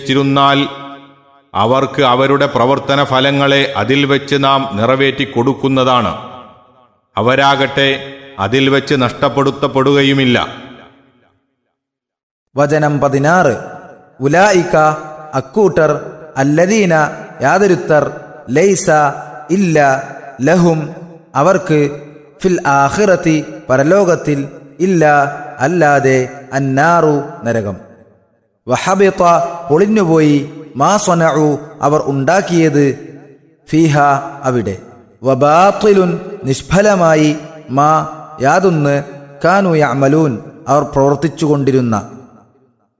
ചിരുന്നാൽ അവർക്ക് അവരുടെ പ്രവർത്തന ഫലങ്ങളെ അതിൽ വെച്ച് നാം നിറവേറ്റി കൊടുക്കുന്നതാണ് അവരാകട്ടെ അതിൽ വെച്ച് നഷ്ടപ്പെടുത്തപ്പെടുകയുമില്ല വചനം പതിനാറ് ഉലായിക്ക അക്കൂട്ടർ അല്ലദീന യാതൊരുത്തർ ലൈസ ഇല്ല ലഹും അവർക്ക് ഫിൽ ആഖിറത്തി പരലോകത്തിൽ ഇല്ല അല്ലാതെ അന്നാറു നരകം വഹബിത്ത പൊളിഞ്ഞുപോയി മാ സ്വനഉ അവർ ഉണ്ടാക്കിയത് ഫീഹ അവിടെ വബാത്തിലുൻ നിഷ്ഫലമായി മാ യാതൊന്ന് കാനു യഅമലൂൻ അവർ പ്രവർത്തിച്ചുകൊണ്ടിരുന്ന